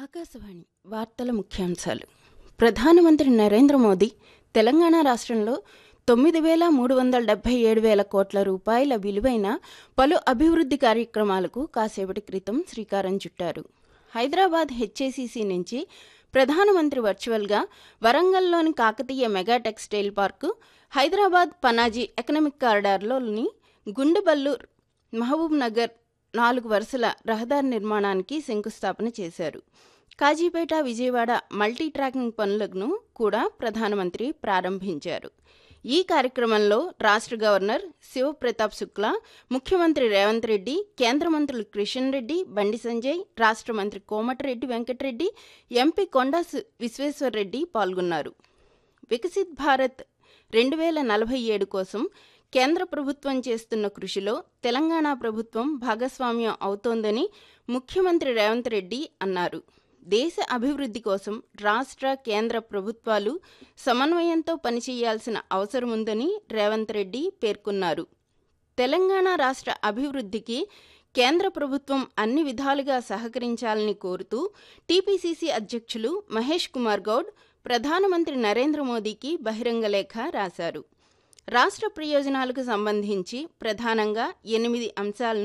ఆకాశవాణి వార్తల ముఖ్యాంశాలు ప్రధానమంత్రి నరేంద్ర మోదీ తెలంగాణ రాష్ట్రంలో తొమ్మిది వేల మూడు వందల డెబ్బై ఏడు వేల కోట్ల రూపాయల విలువైన పలు అభివృద్ధి కార్యక్రమాలకు కాసేపటి క్రితం శ్రీకారం చుట్టారు హైదరాబాద్ హెచ్ఏసీసీ నుంచి ప్రధానమంత్రి వర్చువల్గా వరంగల్లోని Kakatiya mega textile park Hyderabad Panaji economic కారిడార్లోని గుండెబల్లూర్ మహబూబ్ నగర్ నాలుగు వరుసల రహదారి నిర్మాణానికి శంకుస్థాపన చేశారు కాజీపేట విజయవాడ మల్టీ ట్రాకింగ్ పనులను కూడా ప్రధానమంత్రి ప్రారంభించారు ఈ కార్యక్రమంలో రాష్ట్ర గవర్నర్ శివప్రతాప్ శుక్లా ముఖ్యమంత్రి రేవంత్ రెడ్డి కేంద్ర మంత్రులు కిషన్ రెడ్డి బండి సంజయ్ రాష్ట్ర మంత్రి కోమటిరెడ్డి వెంకటరెడ్డి ఎంపీ కొండా విశ్వేశ్వర్రెడ్డి పాల్గొన్నారు వికసిత్ భారత్ రెండు వేల నలభై ఏడు కోసం కేంద్ర ప్రభుత్వం చేస్తున్న కృషిలో తెలంగాణ ప్రభుత్వం భాగస్వామ్యం అవుతోందని ముఖ్యమంత్రి రేవంత్ రెడ్డి అన్నారు దేశ అభివృద్ధి కోసం రాష్ట్ర కేంద్ర ప్రభుత్వాలు సమన్వయంతో పనిచేయాల్సిన అవసరం ఉందని రేవంత్ రెడ్డి పేర్కొన్నారు తెలంగాణ రాష్ట్ర అభివృద్ధికి కేంద్ర ప్రభుత్వం అన్ని విధాలుగా సహకరించాలని కోరుతూ టీపీసీసీ అధ్యక్షులు మహేష్ కుమార్ గౌడ్ ప్రధానమంత్రి నరేంద్ర మోదీకి బహిరంగ లేఖ రాశారు రాష్ట్ర ప్రయోజనాలకు సంబంధించి ప్రధానంగా ఎనిమిది అంశాలను